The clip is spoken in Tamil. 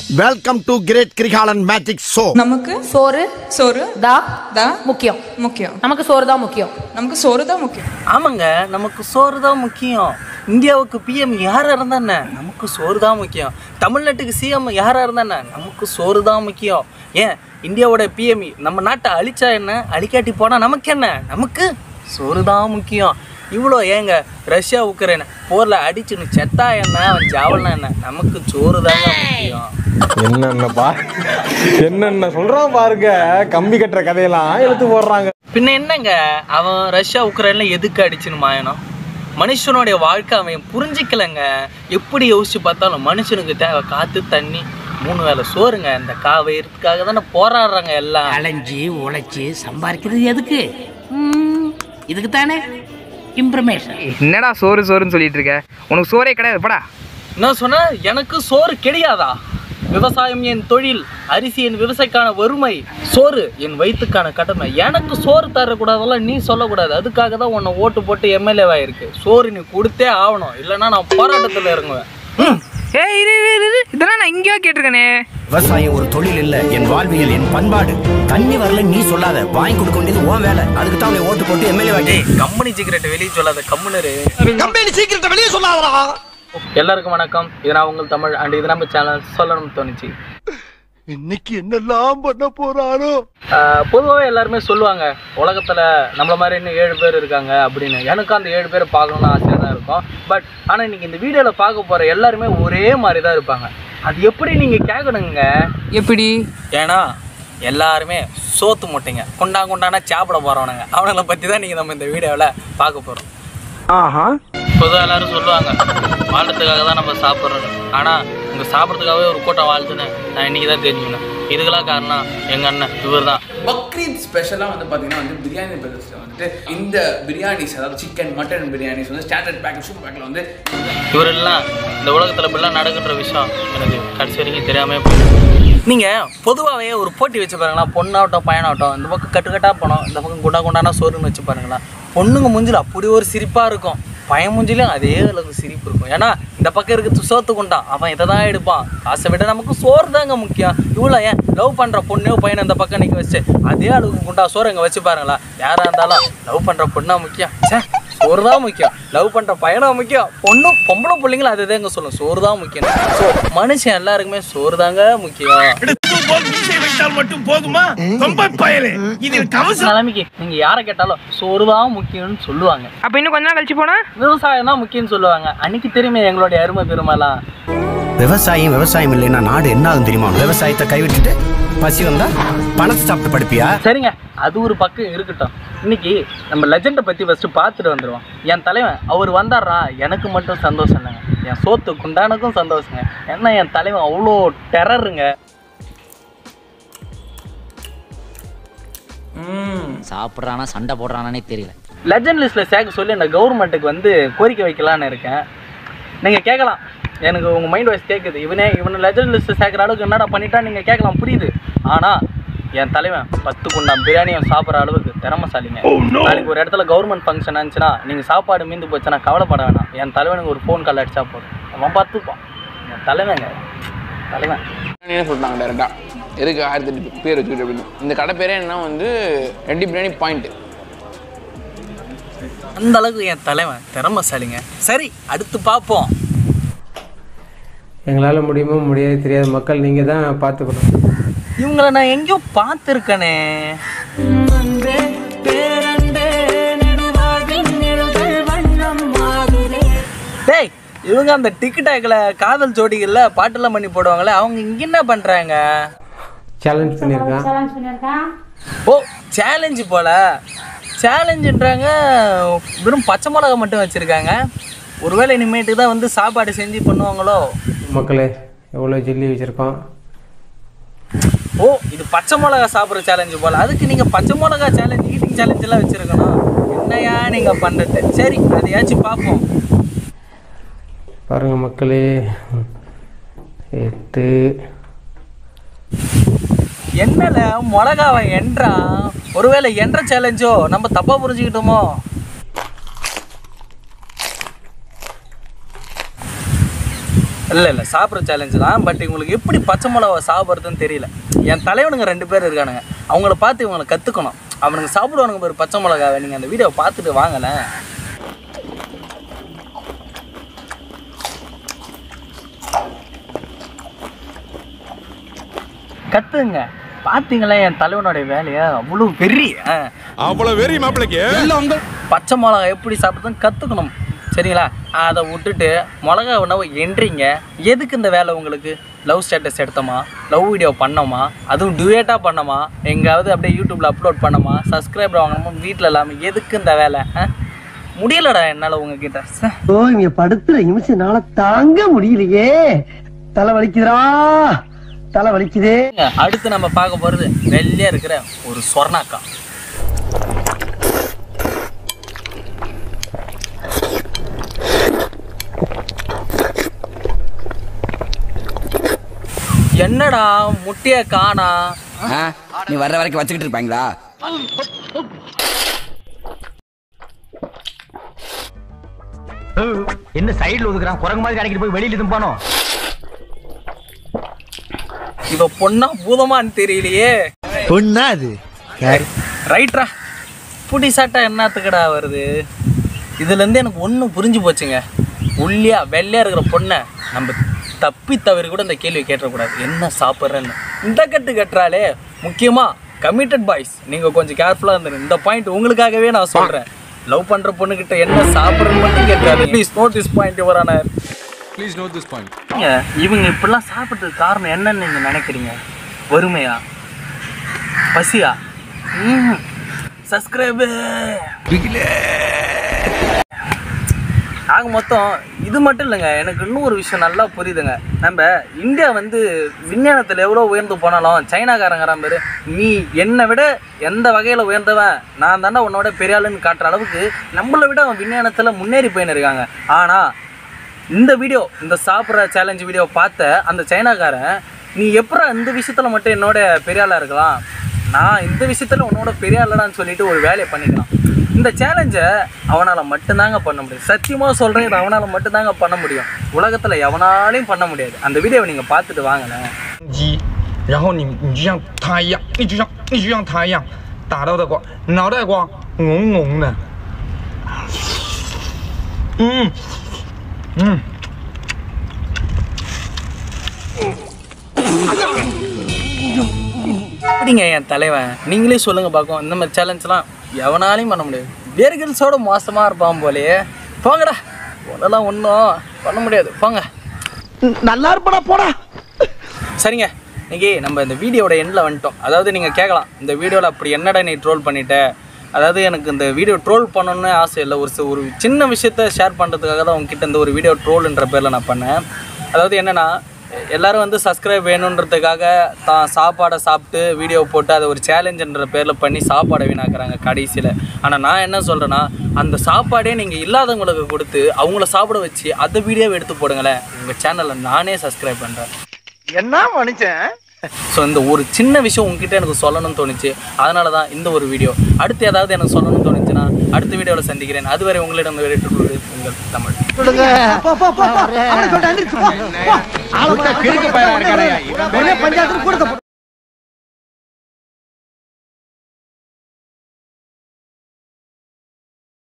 Welcome to great Kirikalan magic show நமக்கு சோறு சோறு தா தான் முக்கியம் முக்கியம் நமக்கு சோறு தான் முக்கியம் நமக்கு சோறு தான் முக்கியம் ஆமாங்க நமக்கு சோறு தான் முக்கியம் இந்தியாவுக்கு பிஎம் யாரா இருந்தா என்ன நமக்கு சோறு தான் முக்கியம் தமிழ்நாட்டுக்கு சிஎம் யாரா இருந்தா என்ன நமக்கு சோறு தான் முக்கியம் ஏன் இந்தியாவோட பிஎம் நம்ம நாட்டை அழிச்சா என்ன அழிக்காட்டி போனா நமக்கு என்ன நமக்கு சோறு தான் முக்கியம் இவ்வளோ ஏங்க ரஷ்யா உக்ரைன் போரில் அடிச்சுன்னு செத்தா என்ன அவன் ஜாவல்னா என்ன நமக்கு சோறு தாங்க முக்கியம் என்னென்னப்பா என்னென்ன சொல்றான் பாருங்க கம்பி கட்டுற கதையெல்லாம் எடுத்து போடுறாங்க பின்ன என்னங்க அவன் ரஷ்யா உக்ரைன்ல எதுக்கு அடிச்சுன்னு மாயணும் மனுஷனுடைய வாழ்க்கை அவன் புரிஞ்சிக்கலங்க எப்படி யோசிச்சு பார்த்தாலும் மனுஷனுக்கு தேவை காத்து தண்ணி மூணு வேளை சோறுங்க இந்த காவையத்துக்காக தானே போராடுறாங்க எல்லாம் அலைஞ்சு உழைச்சி சம்பாதிக்கிறது எதுக்கு ம், இதுக்கு தானே இம்ப்ரமேஷன் என்னடா சோறு சோறுன்னு சொல்லிட்டு இருக்க உனக்கு சோறே கிடையாது படா என்ன சொன்ன எனக்கு சோறு கிடையாதா விவசாயம் என் தொழில் அரிசி என் விவசாயிக்கான வறுமை சோறு என் வயிற்றுக்கான கடமை எனக்கு சோறு தரக்கூடாதெல்லாம் நீ சொல்லக்கூடாது அதுக்காக தான் உன்னை ஓட்டு போட்டு எம்எல்ஏவா இருக்கு சோறு நீ கொடுத்தே ஆகணும் இல்லைன்னா நான் போராட்டத்தில் இறங்குவேன் ம். ஏய் இரு இரு, இரு இரு. இதெல்லாம் நான் எங்கேயோ கேட்டிருக்கேனே விவசாயம் ஒரு தொழில் இல்ல என் வாழ்வியல் என் பண்பாடு தண்ணி வரல நீ சொல்லாத வாங்கி கொடுக்க வேண்டியது உன் வேலை அதுக்கு தான் உன்னை ஓட்டு போட்டு எம்எல்ஏ வாங்கி டேய் கம்பெனி சீக்கிரட்டை வெளியே சொல்லாத கம்முனரு கம்பெனி சீக்கிரத்தை வெளியே சொல்லாதடா எல்லாருக்கும் வணக்கம் இது நான் உங்கள் தமிழ் அண்ட் இது நம்ம சேனல் சொல்லணும் தோணுச்சு இன்னைக்கு என்னெல்லாம் பண்ண போறாரோ பொதுவாகவே எல்லாருமே சொல்லுவாங்க உலகத்தில் நம்மள மாதிரி இன்னும் ஏழு பேர் இருக்காங்க அப்படின்னு எனக்கு அந்த ஏழு பேரை பார்க்கணும்னு ஆசையாக தான் இருக்கும் பட் ஆனால் இன்னைக்கு இந்த வீடியோவில் பார்க்க போகிற எல்லாருமே ஒரே மாதிரி தான் இருப்பாங்க அது எப்படி நீங்கள் கேட்கணுங்க எப்படி ஏன்னா எல்லாருமே சோத்து முட்டைங்க குண்டா குண்டானா சாப்பிட போகிறவனுங்க அவனுங்களை பற்றி தான் நீங்கள் நம்ம இந்த வீடியோவில் பார்க்க போகிறோம் ஆஹா பொதுவாக எல்லாரும் சொல்லுவாங்க வாழ்றதுக்காக தான் நம்ம சாப்பிட்றோம் ஆனால் இங்கே சாப்பிட்றதுக்காகவே ஒரு கூட்டம் வாழ்த்துன்னு நான் இன்னைக்கு தான் தெரிஞ்சுக்கணும் இதுக்கெல்லாம் காரணம் எங்கள் அண்ணன் இவர் தான் பக்ரீத் ஸ்பெஷலாக வந்து பார்த்தீங்கன்னா வந்து பிரியாணி பிரதர்ஸில் வந்துட்டு இந்த பிரியாணிஸ் அதாவது சிக்கன் மட்டன் பிரியாணிஸ் வந்து ஸ்டாண்டர்ட் பேக்கெட் சூப்பர் பேக்கில் வந்து இவரெல்லாம் இந்த உலகத்தில் இப்படிலாம் நடக்குன்ற விஷயம் எனக்கு கடைசி வரைக்கும் தெரியாமல் போயிடுச்சு நீங்கள் பொதுவாகவே ஒரு போட்டி வச்சு பாருங்களா பொண்ணாகட்டும் பையனாகட்டும் இந்த பக்கம் கட்டுக்கட்டாக போனோம் இந்த பக்கம் குண்டா குண்டானா சோறுன்னு வச்சு பாருங்களா பொண்ணுங்க மூஞ்சில் அப்படி ஒரு சிரிப்பாக இருக்கும் பையன் மூஞ்சிலையும் அதே அளவுக்கு சிரிப்பு இருக்கும் ஏன்னா இந்த பக்கம் இருக்கிறது சோத்து குண்டான் அவன் இதை தான் எடுப்பான் காசை விட நமக்கு சோறு தாங்க முக்கியம் இவ்வளோ ஏன் லவ் பண்ணுற பொண்ணையோ பையனை இந்த பக்கம் நிற்க வச்சு அதே அளவுக்கு குண்டா சோறு இங்கே வச்சு பாருங்களா யாராக இருந்தாலும் லவ் பண்ணுற பொண்ணா முக்கியம் ச்சே சோறு தான் முக்கியம் லவ் பண்ணுற பையனா முக்கியம் பொண்ணும் பொம்பளை பிள்ளைங்களும் அதை தாங்க சொல்லும் சோறு தான் முக்கியம் ஸோ மனுஷன் எல்லாருக்குமே சோறு தாங்க முக்கியம் நிலைமைக்கு நீங்க யாரை கேட்டாலும் சோறு தான் முக்கியம்னு சொல்லுவாங்க அப்ப இன்னும் கொஞ்ச நாள் கழிச்சு போனா விவசாயம் தான் முக்கியம்னு சொல்லுவாங்க அன்னைக்கு தெரியுமே எங்களுடைய அருமை பெருமைலாம் விவசாயம் விவசாயம் இல்லைன்னா நாடு என்ன ஆகும் தெரியுமா விவசாயத்தை கைவிட்டுட்டு பசி வந்தா பணத்தை சாப்பிட்டு படிப்பியா சரிங்க அது ஒரு பக்கம் இருக்கட்டும் இன்னைக்கு நம்ம லெஜெண்டை பற்றி ஃபஸ்ட்டு பார்த்துட்டு வந்துடுவோம் என் தலைவன் அவர் வந்தாரா எனக்கு மட்டும் சந்தோஷம் இல்லைங்க என் சோத்து குண்டானுக்கும் சந்தோஷங்க ஏன்னா என் தலைவன் அவ்வளோ டெரருங்க சாப்பிட்றானா சண்டை போடுறானே தெரியல லெஜண்ட் லிஸ்ட்டில் சேர்க்க சொல்லி நான் கவர்மெண்ட்டுக்கு வந்து கோரிக்கை வைக்கலான்னு இருக்கேன் நீங்கள் கேட்கலாம் எனக்கு உங்கள் மைண்ட் வாய்ஸ் கேட்குது இவனே இவனை லெஜண்ட் லிஸ்ட்டு சேர்க்குற அளவுக்கு என்னடா பண்ணிட்டா நீங்கள் கேட்கலாம் புரியுது ஆனால் என் தலைவன் பத்து குண்டாம் பிரியாணியை சாப்பிட்ற அளவுக்கு திறமசாலிங்க நாளைக்கு ஒரு இடத்துல கவர்மெண்ட் ஃபங்க்ஷன் இருந்துச்சுன்னா நீங்கள் சாப்பாடு மீந்து போச்சுன்னா கவலைப்பட வேணாம் என் தலைவனுக்கு ஒரு ஃபோன் கால் அடிச்சா போதும் அவன் பார்த்துப்பான் என் தலைவங்க தலைவன் என்ன சொல்லிட்டாங்க டேரெக்டாக எதுக்கு ஆயிரத்தி எட்டு பேர் வச்சுக்கிட்டு அப்படின்னு இந்த கடை பேரே என்ன வந்து ரெட்டி பிரியாணி பாயிண்ட் அந்த அளவுக்கு என் தலைவன் திறமசாலிங்க சரி அடுத்து பார்ப்போம் எங்களால் முடியுமோ முடியாது தெரியாத மக்கள் நீங்கள் தான் பார்த்துக்கணும் இவங்கள நான் எங்கேயோ பார்த்துருக்கனே டேய் இவங்க அந்த டிக்டாக்ல காதல் ஜோடிகள்ல பாட்டெல்லாம் பண்ணி போடுவாங்களே அவங்க இங்க என்ன பண்றாங்க சேலஞ்ச் பண்ணியிருக்கான் ஓ சேலஞ்சு போல சேலஞ்சுன்றாங்க வெறும் பச்சை மிளகா மட்டும் வச்சிருக்காங்க ஒருவேளை இனிமேட்டு தான் வந்து சாப்பாடு செஞ்சு பண்ணுவாங்களோ மக்களே எவ்வளோ ஜில்லி வச்சுருக்கோம் ஓ இது பச்சை மிளகா சாப்பிட்ற சேலஞ்சு போல அதுக்கு நீங்க பச்சை மிளகா சேலஞ்ச் ஈட்டிங் சேலஞ்ச் எல்லாம் வச்சிருக்கணும் என்னையா நீங்க பண்றது சரி அதையாச்சும் பார்ப்போம் பாருங்கள் மக்களே எட்டு என்னல மிளகாவை என்றான் ஒருவேளை என்ற சேலஞ்சோ நம்ம தப்பா புரிஞ்சுக்கிட்டோமோ இல்லை இல்லை சாப்பிட்ற சேலஞ்சு தான் பட் இவங்களுக்கு எப்படி பச்சை மிளகா சாப்பிட்றதுன்னு தெரியல என் தலைவனுங்க ரெண்டு பேர் இருக்கானுங்க அவங்கள பார்த்து இவங்களை கற்றுக்கணும் அவனுங்க சாப்பிடுவானுங்க பாரு பச்சை மிளகாவை நீங்கள் அந்த வீடியோவை பார்த்துட்டு வாங்கலேன் கத்துங்க பார்த்தீங்களா என் தலைவனுடைய வேலையை அவ்வளோ வெறி ஆ. அவ்வளவு வெறி மாப்பிளைக்கு பச்சை மிளகா எப்படி சாப்பிட்றதுன்னு கற்றுக்கணும் சரிங்களா அதை விட்டுட்டு மிளகா உணவு என்றீங்க எதுக்கு இந்த வேலை உங்களுக்கு லவ் ஸ்டேட்டஸ் எடுத்தோமா லவ் வீடியோ பண்ணோமா அதுவும் டுவேட்டாக பண்ணோமா எங்காவது அப்படியே யூடியூப்பில் அப்லோட் பண்ணோமா சப்ஸ்கிரைபர் வாங்கணுமா வீட்டில் இல்லாமல் எதுக்கு இந்த வேலை ஆ? முடியலடா என்னால் உங்ககிட்ட ச ஓ இங்க படுத்துற நிமிஷம்னால தாங்க முடியலையே தலை வலிக்குதுடா தலை வலிக்குதே அடுத்து நம்ம பார்க்க போகிறது வெள்ளையாக இருக்கிற ஒரு சொர்ணாக்கா என்னடா முட்டைய காணா நீ வர்ற வரைக்கும் வச்சுக்கிட்டு இருப்பாங்களா என்ன சைடுல ஒதுக்குறான் குரங்கு மாதிரி கடைக்கிட்டு போய் வெளியில தும்பானோ இவ பொண்ணா பூதமான்னு தெரியலையே பொண்ணா அது ரைட்ரா புடி சாட்டா என்னத்துக்கடா வருது இதுலேருந்து எனக்கு ஒன்றும் புரிஞ்சு போச்சுங்க ஒல்லியா வெள்ளையா இருக்கிற பொண்ணை நம்ம தப்பி தவறி கூட இந்த கேள்வி கேட்டக்கூடாது என்ன சாப்பிட்றேன்னு இந்த கட்டு கட்டுறாலே முக்கியமாக கமிட்டட் பாய்ஸ் நீங்கள் கொஞ்சம் கேர்ஃபுல்லாக இருந்துரு இந்த பாயிண்ட் உங்களுக்காகவே நான் சொல்கிறேன் லவ் பண்ணுற பொண்ணுக்கிட்ட என்ன சாப்பிட்றேன்னு மட்டும் கேட்காது ப்ளீஸ் நோட் திஸ் பாயிண்ட் யுவரான ப்ளீஸ் நோட் திஸ் பாயிண்ட் இவங்க இப்படிலாம் சாப்பிட்றதுக்கு காரணம் என்னன்னு நீங்கள் நினைக்கிறீங்க வறுமையா பசியா ம் சப்ஸ்கிரைபு ஆக மொத்தம் இது மட்டும் இல்லைங்க எனக்கு இன்னும் ஒரு விஷயம் நல்லா புரியுதுங்க நம்ம இந்தியா வந்து விஞ்ஞானத்தில் எவ்வளோ உயர்ந்து போனாலும் சைனாக்காரங்கிறான் பேர் நீ என்னை விட எந்த வகையில் உயர்ந்தவன் நான் தாண்டா உன்னோட பெரிய ஆளுன்னு காட்டுற அளவுக்கு நம்மளை விட அவன் விஞ்ஞானத்தில் முன்னேறி போயின்னு இருக்காங்க ஆனால் இந்த வீடியோ இந்த சாப்பிட்ற சேலஞ்ச் வீடியோ பார்த்த அந்த சைனாக்காரன் நீ எப்படா இந்த விஷயத்தில் மட்டும் என்னோட பெரிய ஆளாக இருக்கலாம் நான் இந்த விஷயத்தில் உன்னோட பெரிய ஆளடான்னு சொல்லிட்டு ஒரு வேலையை பண்ணிக்கலாம் இந்த சேலஞ்சை அவனால் மட்டும்தாங்க பண்ண முடியும் சத்தியமாக சொல்கிறேன் இது அவனால் மட்டும்தாங்க பண்ண முடியும் உலகத்தில் எவனாலையும் பண்ண முடியாது அந்த வீடியோவை நீங்கள் பார்த்துட்டு வாங்களேன் 鸡，然后你你就像他一样，你就像你就像他一样，打到的光，脑袋光红红的，嗯嗯。 அப்படிங்க என் தலைவன் நீங்களே சொல்லுங்க பார்க்கும் இந்த மாதிரி சேலஞ்செலாம் எவனாலையும் பண்ண முடியாது வேர்கில்ஸோட மோசமாக இருப்பான் போலயே போங்கடா அதெல்லாம் ஒன்றும் பண்ண முடியாது போங்க நல்லா இருப்படா போடா சரிங்க இன்னைக்கு நம்ம இந்த வீடியோட எண்டில் வந்துட்டோம் அதாவது நீங்கள் கேட்கலாம் இந்த வீடியோவில் அப்படி என்னடா நீ ட்ரோல் பண்ணிட்ட அதாவது எனக்கு இந்த வீடியோ ட்ரோல் பண்ணணும்னு ஆசை இல்லை ஒரு சி- ஒரு சின்ன விஷயத்த ஷேர் பண்ணுறதுக்காக தான் உங்ககிட்ட இந்த ஒரு வீடியோ ட்ரோல்ன்ற பேரில் நான் பண்ணேன் அதாவது என்னென்னா எல்லாரும் வந்து சப்ஸ்கிரைப் வேணுன்றதுக்காக தான் சாப்பாடை சாப்பிட்டு வீடியோ போட்டு அதை ஒரு சேலஞ்சுன்ற பேரில் பண்ணி சாப்பாடை வீணாக்குறாங்க கடைசியில் ஆனால் நான் என்ன சொல்கிறேன்னா அந்த சாப்பாடே நீங்கள் இல்லாதவங்களுக்கு கொடுத்து அவங்கள சாப்பிட வச்சு அந்த வீடியோவை எடுத்து போடுங்களேன் உங்கள் சேனலை நானே சப்ஸ்கிரைப் பண்ணுறேன் என்ன மனுஷன் ஸோ இந்த ஒரு சின்ன விஷயம் உங்ககிட்ட எனக்கு சொல்லணும்னு தோணுச்சு அதனால தான் இந்த ஒரு வீடியோ அடுத்து ஏதாவது எனக்கு சொல்லணும்னு தோணுச்சுன்னா அடுத்த வீடியோவில் சந்திக்கிறேன் அதுவரை உங்களிடம் விடைபெற்றுக் உங்கள் தமிழ் சொல்லுங்க அவனை சொல்லிட்டு அனுப்பிச்சு போ. போ. ஆளை கிறுக்கு பயலா இருக்கானே, இவன் ஒரே பஞ்சாயத்துல கூடத்தை